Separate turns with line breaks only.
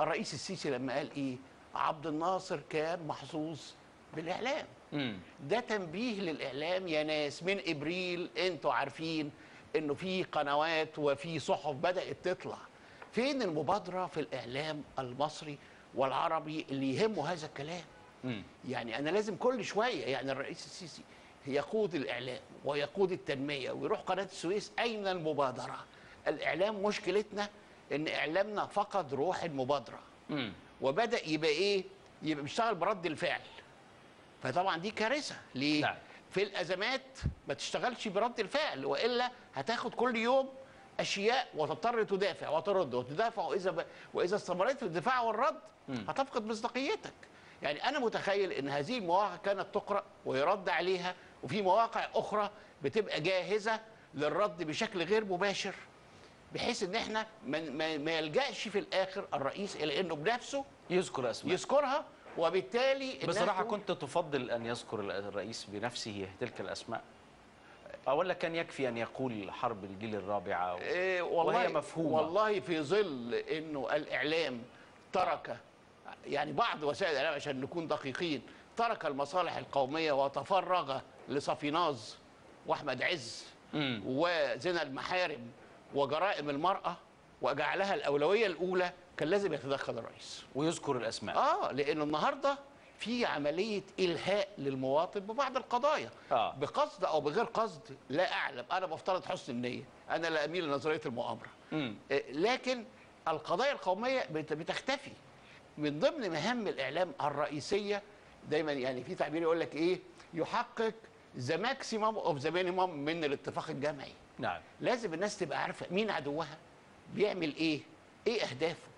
الرئيس السيسي لما قال ايه عبد الناصر كان محظوظ بالاعلام
مم.
ده تنبيه للاعلام يا ناس من ابريل انتوا عارفين انه في قنوات وفي صحف بدات تطلع فين المبادره في الاعلام المصري والعربي اللي يهمه هذا الكلام
مم.
يعني انا لازم كل شويه يعني الرئيس السيسي يقود الاعلام ويقود التنميه ويروح قناه السويس اين المبادره الاعلام مشكلتنا ان اعلامنا فقد روح المبادره
مم.
وبدا يبقى ايه يبقى بيشتغل برد الفعل فطبعا دي كارثه ليه
نعم.
في الازمات ما تشتغلش برد الفعل والا هتاخد كل يوم اشياء وتضطر تدافع وترد وتدافع واذا ب... واذا استمريت في الدفاع والرد هتفقد مصداقيتك يعني انا متخيل ان هذه المواقع كانت تقرا ويرد عليها وفي مواقع اخرى بتبقى جاهزه للرد بشكل غير مباشر بحيث ان احنا ما, ما, ما يلجاش في الاخر الرئيس الى انه بنفسه
يذكر اسماء
يذكرها وبالتالي إنها
بصراحة
تكون-
كنت تفضل أن يذكر الرئيس بنفسه تلك الأسماء ولا كان يكفي أن يقول حرب الجيل الرابع و...
إيه والله
وهي مفهومة
والله في ظل انه الاعلام ترك يعني بعض وسائل الاعلام عشان نكون دقيقين ترك المصالح القوميه وتفرغ لصفيناز واحمد عز
مم.
وزنا المحارم وجرائم المراه وجعلها الاولويه الاولى كان لازم يتدخل الرئيس
ويذكر الأسماء
اه لانه النهارده في عمليه الهاء للمواطن ببعض القضايا
آه.
بقصد او بغير قصد لا اعلم انا بفترض حسن النيه انا لا اميل لنظريه المؤامره
مم.
آه، لكن القضايا القوميه بت- بتختفي من ضمن مهام الاعلام الرئيسيه دايما يعني في تعبير يقول لك ايه يحقق ذا ماكسيمم اوف ذا مينيمم من الاتفاق الجمعي
نعم
لازم الناس تبقى عارفه مين عدوها بيعمل ايه ايه اهدافه